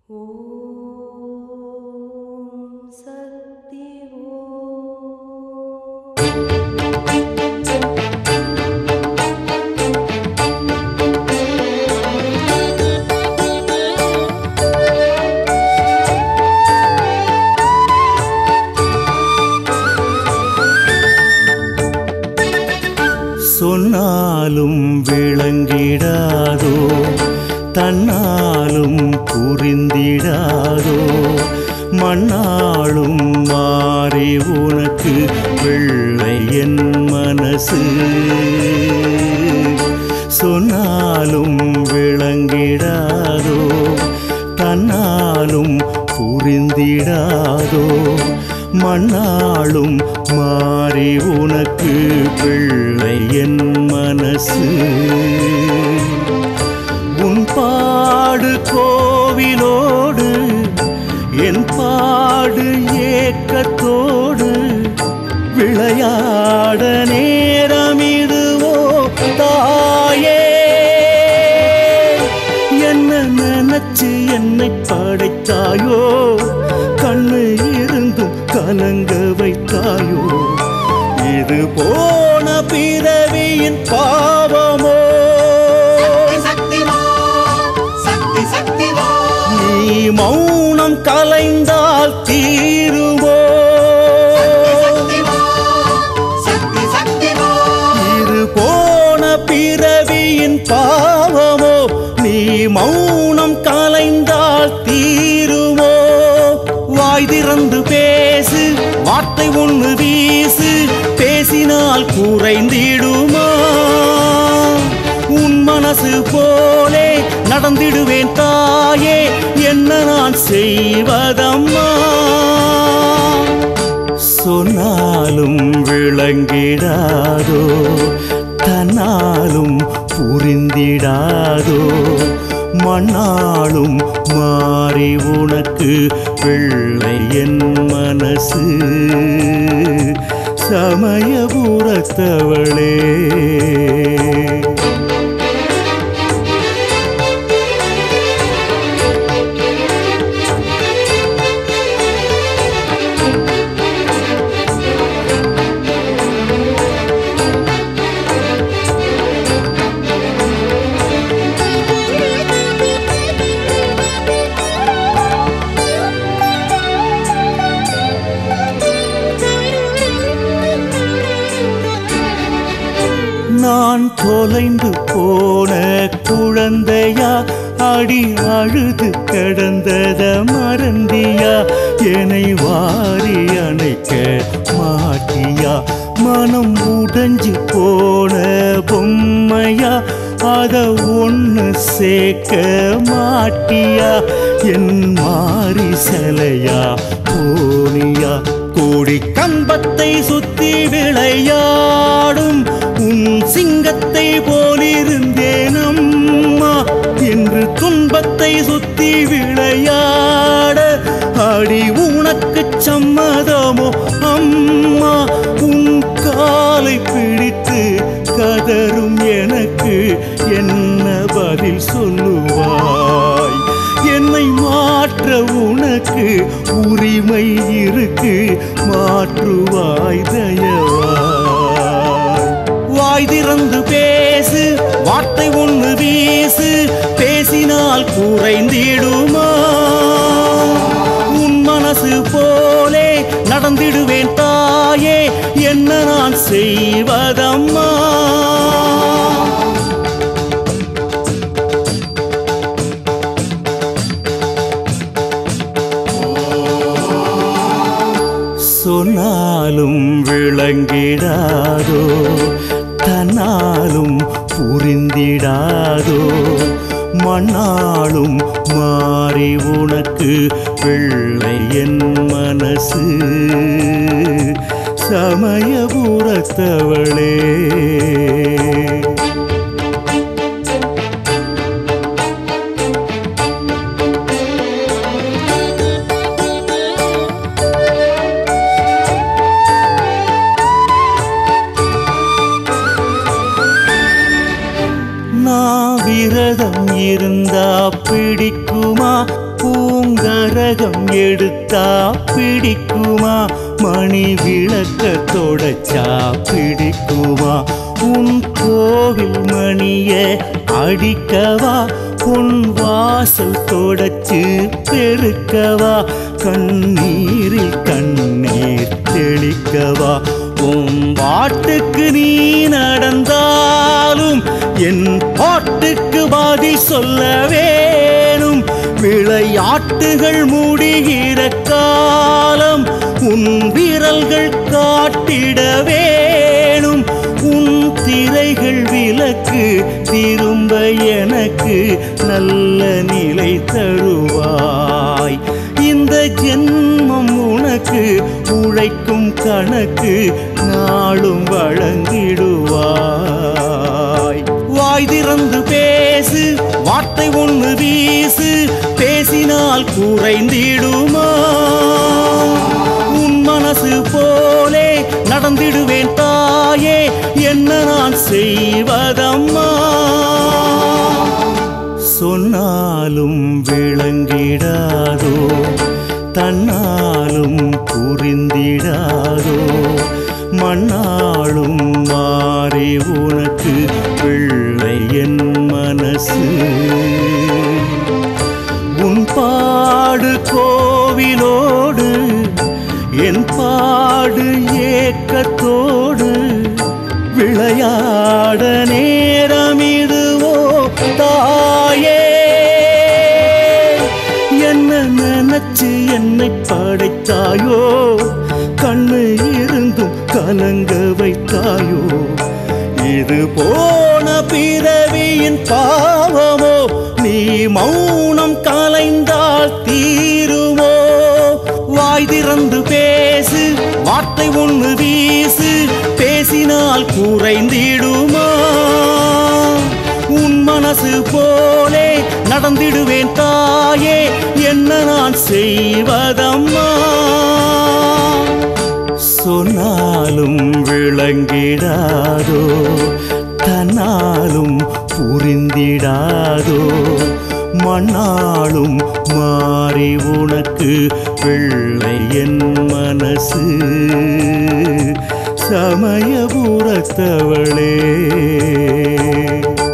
ஓம் சக்தி ஓம் சொன்னாலும் விளங்கிடாதோ தன்னாலும் புரிந்திடாதோ மண்ணாலும் மாறி உனக்கு வெள்ளை என் மனசு சொன்னாலும் விளங்கிடாதோ தன்னாலும் புரிந்திடாதோ மண்ணாளும் மாறி உனக்கு பிள்ளை என் மனசு உன் பாடு கோவிலோடு என் பாடு ஏக்கத்தோடு விளையாட நேரம் இதுவோ தாயே என்ன நினைச்சு என்னை படைத்தாயோ கண்ணு இருந்தும் கலங்க வைத்தாயோ இது போன பிறவியின் பாவமோ சக்தி சக்தி நீ மௌனம் கலைந்தால் தீருமோ சக்தி சக்தி இது போன பிறவியின் பாவமோ நீ மௌனம் கலைந்தால் தீருமோ வாய் திறந்து பேசு வார்த்தை ஒன்று வீசு பேசினால் குறைந்திடுமா உன் மனசு போலே நடந்திடுவேன் தாயே என்ன நான் செய்வதம்மா சொன்னாலும் விளங்கிடாதோ தன்னாலும் புரிந்திடாதோ மண்ணாலும் மாறி உனக்கு பிள்ளை என் மனசு சமயபுரத்தவளே நான் தொலைந்து போன குழந்தையா அடி அழுது கிடந்தத மறந்தியா என்னை வாரி அணைக்க மாட்டியா மனம் உடைஞ்சு போன பொம்மையா அத ஒன்று சேர்க்க மாட்டியா என் மாறி சிலையா போனியா கோடி கம்பத்தை சுத்தி விளையாடும் உன் சிங்கத்தை போலிருந்தேன் அம்மா என்று துன்பத்தை சுத்தி விளையாட அடி உனக்கு சம்மதமோ அம்மா உன் காலை பிடித்து கதரும் எனக்கு என்ன பதில் சொல்லுவாய் என்னை மாற்ற உனக்கு உரிமை இருக்கு மாற்றுவாய் தயவாய் வாய் திறந்து பேசு வார்த்தை ஒன்று வீசு பேசினால் குறைந்திடுமா உன் மனசு போலே நடந்திடுவேன் தாயே என்ன நான் செய்வதம்மா சொன்னாலும் விளங்கிடாதோ தன்னாலும் புரிந்திடாதோ மண்ணாலும் மாறி உனக்கு பிள்ளை என் மனசு சமயபுரத்தவளே நான் விரதம் இருந்தா பிடிக்குமா பூங்கரகம் எடுத்தா பிடிக்குமா மணி விளக்க தொடச்சா பிடிக்குமா உன் கோவில் மணிய அடிக்கவா பொன் வாசல் தொடச்சு பெருக்கவா கண்ணீரில் கண்ணீர் தெளிக்கவா உன் பாட்டுக்கு நீ நடந்தாலும் என் பாட்டுக்கு பதில் சொல்ல வேணும் விளையாட்டுகள் முடிகிற காலம் உன் விரல்கள் காட்டிட வேணும் உன் திரைகள் விலக்கு திரும்ப எனக்கு நல்ல நிலை தருவாய் இந்த ஜென்மம் உனக்கு உழைக்கும் கணக்கு நாளும் வழங்கிடுவாய் வாய் திறந்து பேசு வார்த்தை ஒன்று வீசு பேசினால் குறைந்திடுமா உன் மனசு போலே நடந்திடுவேன் தாயே என்ன நான் செய்வதம்மா சொன்னாலும் விளங்கிடாதோ தன்னாலும் புரிந்திடாதோ மண்ணாளும் மாறி உனக்கு பிள்ளை என் மனசு உன் பாடு கோவிலோடு என் பாடு ஏக்கத்தோடு விளையாட நேரம் இதுவோ தாயே என்ன நினைச்சு என்னை படைத்தாயோ கண்ணு இருந்தும் கலங்க வைத்தாயோ இது போன பிறவியின் பாவமோ நீ மௌனம் கலைந்தால் தீருமோ வாய் திறந்து பேசு வார்த்தை ஒன்று வீசு பேசினால் குறைந்திடுமா உன் மனசு போலே நடந்திடுவேன் தாயே என்ன நான் செய்வதம்மா சொன்னாலும் விளங்கிடாதோ தன்னாலும் புரிந்திடாதோ மண்ணாளும் மாறி உனக்கு பிள்ளை என் மனசு சமயபுரத்தவளே